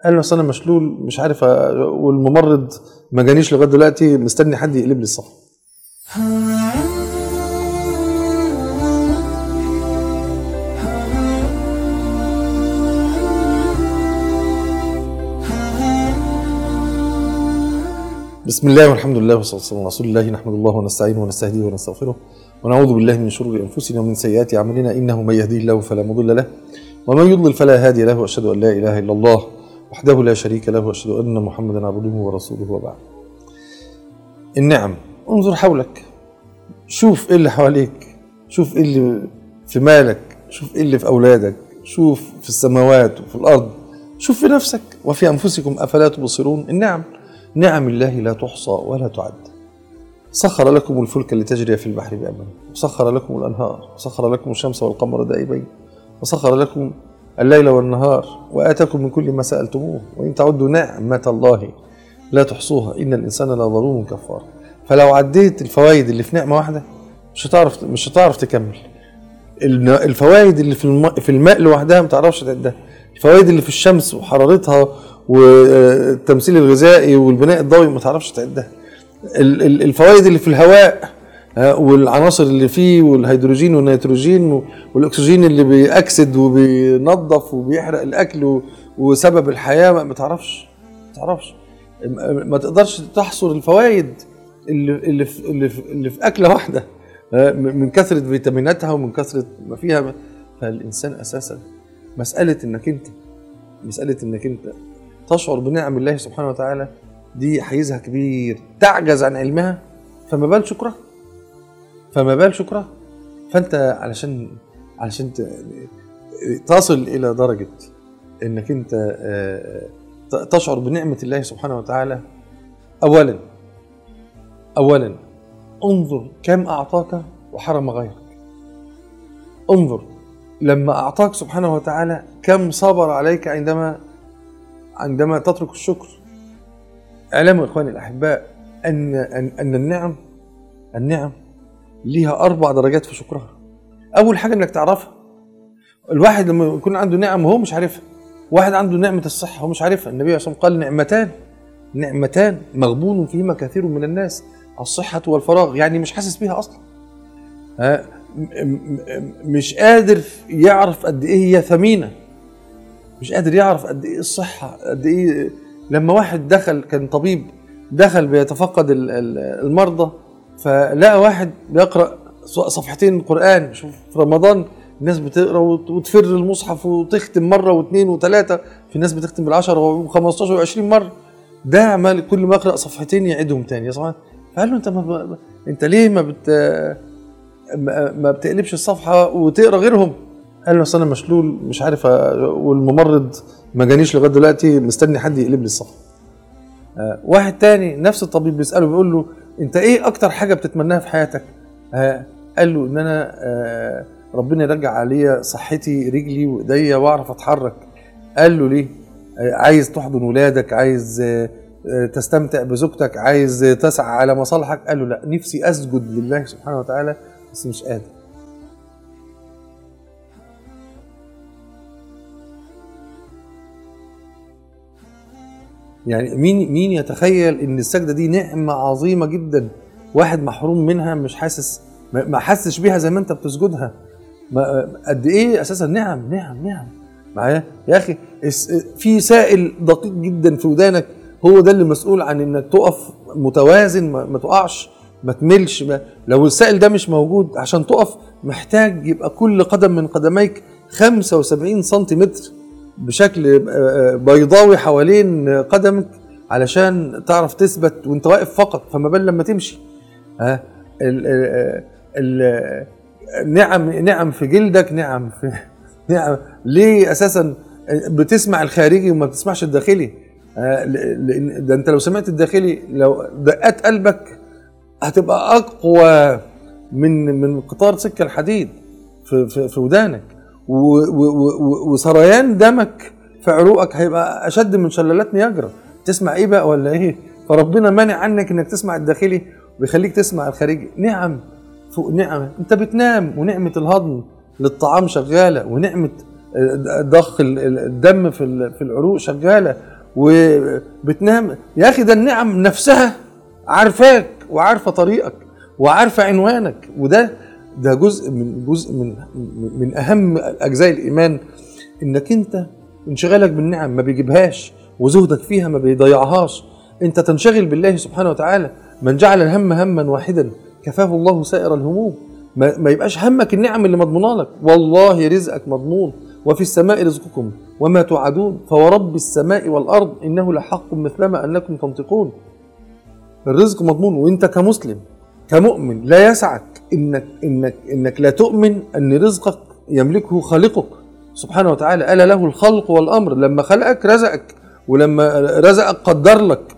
قال له اصل انا مشلول مش عارف أ- والممرض ما جانيش لغايه دلوقتي مستني حد يقلب لي الصف بسم الله والحمد لله والصلاه والسلام على رسول الله نحمد الله ونستعينه ونستهديه ونستغفره ونعوذ بالله من شرور انفسنا ومن سيئات اعمالنا انه من يهديه الله فلا مضل له ومن يضلل فلا هادي له واشهد ان لا اله الا الله وحده لا شريك له واشهد ان محمدا عبده ورسوله وبعد. النعم انظر حولك شوف ايه اللي حواليك شوف ايه اللي في مالك شوف ايه اللي في اولادك شوف في السماوات وفي الارض شوف في نفسك وفي انفسكم افلا تبصرون النعم نعم الله لا تحصى ولا تعد سخر لكم الفلك لتجري في البحر بأمره وسخر لكم الأنهار وسخر لكم الشمس والقمر دائبين وسخر لكم الليل والنهار وآتاكم من كل ما سألتموه وإن تعدوا نعمة الله لا تحصوها إن الإنسان لظلوم كفار فلو عديت الفوائد اللي في نعمة واحدة مش هتعرف مش هتعرف تكمل الن- الفوائد اللي في الماء في الماء لوحدها ما تعرفش تعدها الفوائد اللي في الشمس وحرارتها والتمثيل الغذائي والبناء الضوئي ما تعرفش تعدها ال- ال- الفوائد اللي في الهواء ها، والعناصر اللي فيه والهيدروجين والنيتروجين و- والاكسجين اللي بيأكسد وبينظف وبيحرق الاكل و- وسبب الحياه ما ما تعرفش ما تعرفش م- ما تقدرش تحصر الفوائد اللي اللي في اللي في, اللي في اكله واحده ها، م- من كثره فيتاميناتها ومن كثره ما فيها فالانسان اساسا مساله انك انت مساله انك انت تشعر بنعم الله سبحانه وتعالى دي حيزها كبير تعجز عن علمها فما بال شكرها فما بال شكرها فانت علشان علشان ت- تصل الى درجه انك انت آه، ت- تشعر بنعمه الله سبحانه وتعالى اولا اولا انظر كم اعطاك وحرم غيرك انظر لما اعطاك سبحانه وتعالى كم صبر عليك عندما عندما تترك الشكر اعلموا اخواني الاحباء ان ان, أن النعم النعم ليها اربع درجات في شكرها اول حاجه انك تعرفها الواحد لما يكون عنده نعم وهو مش عارفها واحد عنده نعمه الصحه وهو مش عارفها النبي عليه الصلاه والسلام قال نعمتان نعمتان مغبون فيهما كثير من الناس الصحه والفراغ يعني مش حاسس بيها اصلا ها م- م- م- مش قادر يعرف قد ايه هي ثمينه مش قادر يعرف قد ايه الصحه قد ايه لما واحد دخل كان طبيب دخل بيتفقد ال- ال- المرضى فلقى واحد بيقرا صفحتين قران شوف في رمضان الناس بتقرا وت- وتفر المصحف وتختم مره واثنين وثلاثه في ناس بتختم بالعشرة و15 و20 مره ده عمال كل ما يقرا صفحتين يعيدهم تاني يا صباح فقال له انت ما ب... انت ليه ما بت ما ما بتقلبش الصفحه وتقرا غيرهم قال له اصل انا مشلول مش عارف أ- والممرض ما جانيش لغايه دلوقتي مستني حد يقلب لي الصفحه آه، واحد تاني نفس الطبيب بيساله بيقول له انت ايه اكتر حاجه بتتمناها في حياتك آه، قال له ان انا آه، ربنا يرجع عليا صحتي رجلي وايديا واعرف اتحرك قال له ليه آه، عايز تحضن ولادك عايز آه، آه، تستمتع بزوجتك عايز آه، تسعى على مصالحك قال له لا نفسي اسجد لله سبحانه وتعالى بس مش قادر يعني مين مين يتخيل ان السجده دي نعمه عظيمه جدا واحد محروم منها مش حاسس ما ما حسش بيها زي ما انت بتسجدها ما قد ايه اساسا نعم نعم نعم معايا يا اخي اس- في سائل دقيق جدا في ودانك هو ده اللي مسؤول عن انك تقف متوازن ما, ما تقعش ما تملش ما لو السائل ده مش موجود عشان تقف محتاج يبقى كل قدم من قدميك 75 سنتيمتر بشكل آه، بيضاوي حوالين قدمك علشان تعرف تثبت وانت واقف فقط فما بال لما تمشي ها ال ال ال نعم نعم في جلدك نعم في نعم ليه اساسا بتسمع الخارجي وما بتسمعش الداخلي آه، ل- لان ده انت لو سمعت الداخلي لو دقات قلبك هتبقى اقوى من من قطار سكه الحديد في في, في ودانك و- و- و- وسريان دمك في عروقك هيبقى اشد من شلالات نياجرا تسمع ايه بقى ولا ايه فربنا مانع عنك انك تسمع الداخلي ويخليك تسمع الخارجي نعم فوق نعم انت بتنام ونعمه الهضم للطعام شغاله ونعمه ضخ ال- ال- الدم في ال- في العروق شغاله وبتنام يا اخي ده النعم نفسها عارفاك وعارفه طريقك وعارفه عنوانك وده ده جزء من جزء من من اهم اجزاء الايمان انك انت انشغالك بالنعم ما بيجيبهاش وزهدك فيها ما بيضيعهاش انت تنشغل بالله سبحانه وتعالى من جعل الهم هما واحدا كفاه الله سائر الهموم ما, ما يبقاش همك النعم اللي مضمونه لك والله رزقك مضمون وفي السماء رزقكم وما توعدون فورب السماء والارض انه لحق مثلما انكم تنطقون الرزق مضمون وانت كمسلم كمؤمن لا يسعك انك انك انك لا تؤمن ان رزقك يملكه خالقك سبحانه وتعالى الا له الخلق والامر لما خلقك رزقك ولما رزقك قدر لك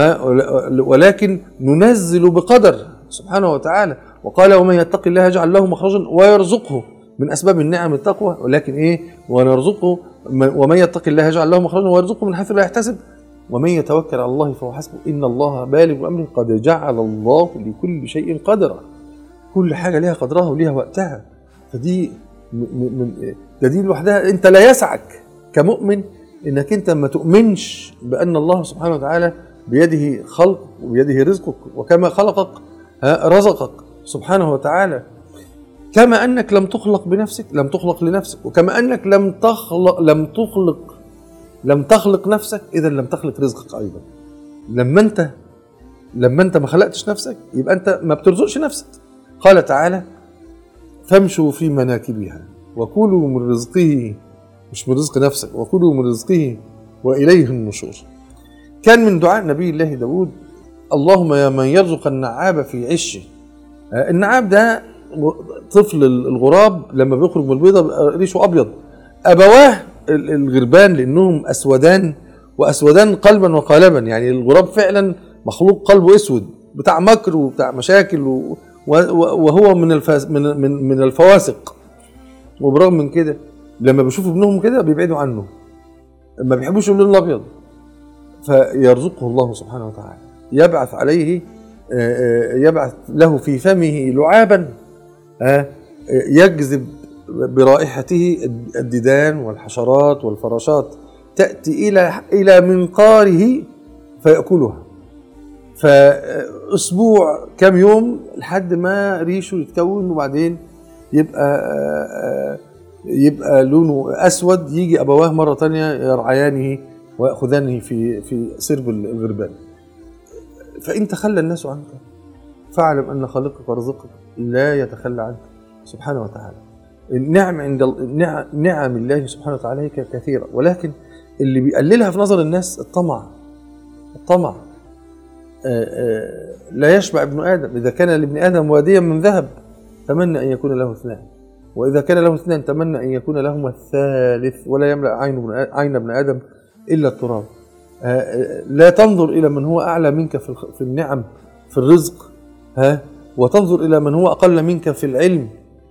ولكن ننزل بقدر سبحانه وتعالى وقال ومن يتق الله يجعل له مخرجا ويرزقه من اسباب النعم التقوى ولكن ايه ونرزقه ومن يتق الله يجعل له مخرجا ويرزقه من حيث لا يحتسب ومن يتوكل على الله فهو حسبه ان الله بالغ امره قد جعل الله لكل شيء قدرا كل حاجه ليها قدرها وليها وقتها فدي من ده دي لوحدها انت لا يسعك كمؤمن انك انت ما تؤمنش بان الله سبحانه وتعالى بيده خلق وبيده رزقك وكما خلقك رزقك سبحانه وتعالى كما انك لم تخلق بنفسك لم تخلق لنفسك وكما انك لم تخلق لم تخلق لم تخلق نفسك اذا لم تخلق رزقك ايضا لما انت لما انت ما خلقتش نفسك يبقى انت ما بترزقش نفسك قال تعالى فامشوا في مناكبها وكلوا من رزقه مش من رزق نفسك وكلوا من رزقه واليه النشور كان من دعاء نبي الله داود اللهم يا من يرزق النعاب في عشه آه، النعاب ده طفل الغراب لما بيخرج من البيضه ريشه ابيض ابواه الغربان لانهم اسودان واسودان قلبا وقالبا يعني الغراب فعلا مخلوق قلبه اسود بتاع مكر وبتاع مشاكل وهو من من من من الفواسق وبرغم من كده لما بيشوفوا ابنهم كده بيبعدوا عنه ما بيحبوش اللون الابيض فيرزقه الله سبحانه وتعالى يبعث عليه آه، آه، يبعث له في فمه لعابا آه، يجذب برائحته الديدان والحشرات والفراشات تأتي إلى إلى منقاره فيأكلها فأسبوع كم يوم لحد ما ريشه يتكون وبعدين يبقى يبقى لونه أسود يجي أبواه مرة تانية يرعيانه ويأخذانه في في سرب الغربان فإن تخلى الناس عنك فاعلم أن خالقك ورزقك لا يتخلى عنك سبحانه وتعالى النعم عند نعم الله سبحانه وتعالى هي كثيرة ولكن اللي بيقللها في نظر الناس الطمع الطمع آه، آه، لا يشبع ابن آدم إذا كان لابن آدم واديا من ذهب تمنى أن يكون له اثنان وإذا كان له اثنان تمنى أن يكون لهما الثالث ولا يملأ عين ابن آدم إلا التراب آه، لا تنظر إلى من هو أعلى منك في النعم في الرزق ها وتنظر إلى من هو أقل منك في العلم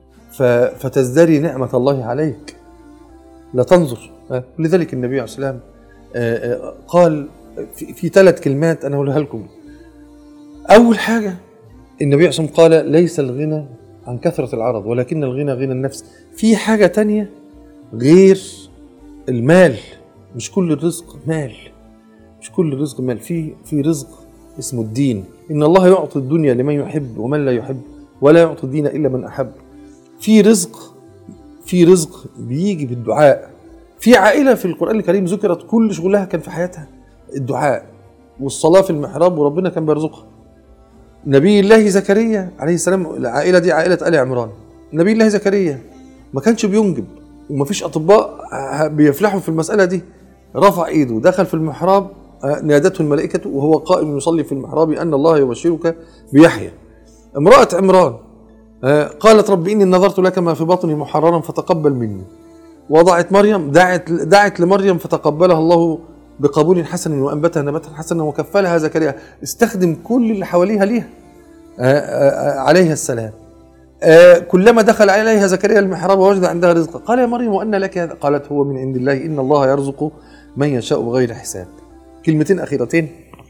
فتزدري نعمة الله عليك لا تنظر لذلك النبي عليه الصلاة والسلام آه، آه، قال في, في ثلاث كلمات أنا أقولها لكم أول حاجة النبي عليه الصلاة والسلام قال ليس الغنى عن كثرة العرض ولكن الغنى غنى النفس في حاجة تانية غير المال مش كل الرزق مال مش كل الرزق مال في في رزق اسمه الدين ان الله يعطي الدنيا لمن يحب ومن لا يحب ولا يعطي الدين الا من احب في رزق في رزق بيجي بالدعاء في عائله في القران الكريم ذكرت كل شغلها كان في حياتها الدعاء والصلاه في المحراب وربنا كان بيرزقها نبي الله زكريا عليه السلام العائله دي عائله ال عمران نبي الله زكريا ما كانش بينجب ومفيش اطباء بيفلحوا في المساله دي رفع ايده دخل في المحراب نادته الملائكة وهو قائم يصلي في المحراب أن الله يبشرك بيحيى امرأة عمران آه، قالت رب إني نظرت لك ما في بطني محررا فتقبل مني وضعت مريم دعت دعت لمريم فتقبلها الله بقبول حسن وانبتها نباتا حسنا وكفلها زكريا استخدم كل اللي حواليها ليها آه، آه، عليها السلام كلما دخل عليها زكريا المحراب ووجد عندها رزقا قال يا مريم وأن لك هذا قالت هو من عند الله إن الله يرزق من يشاء بغير حساب كلمتين أخيرتين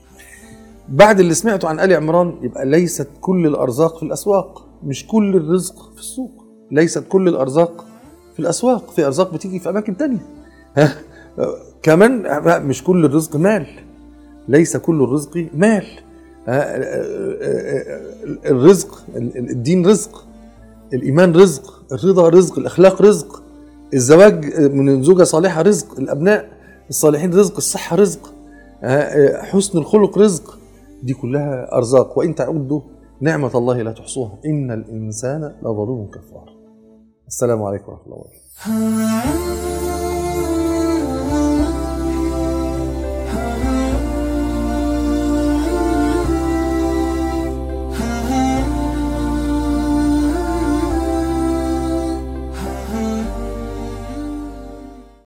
بعد اللي سمعته عن آل عمران يبقى ليست كل الأرزاق في الأسواق مش كل الرزق في السوق ليست كل الأرزاق في الأسواق في أرزاق بتيجي في أماكن تانية آه، كمان مش كل الرزق مال ليس كل الرزق مال آه، آه، آه، الرزق الدين رزق الايمان رزق الرضا رزق الاخلاق رزق الزواج من زوجه صالحه رزق الابناء الصالحين رزق الصحه رزق آه، حسن الخلق رزق دي كلها ارزاق وان تعدوا نعمه الله لا تحصوها ان الانسان لظلوم كفار السلام عليكم ورحمه الله وبركاته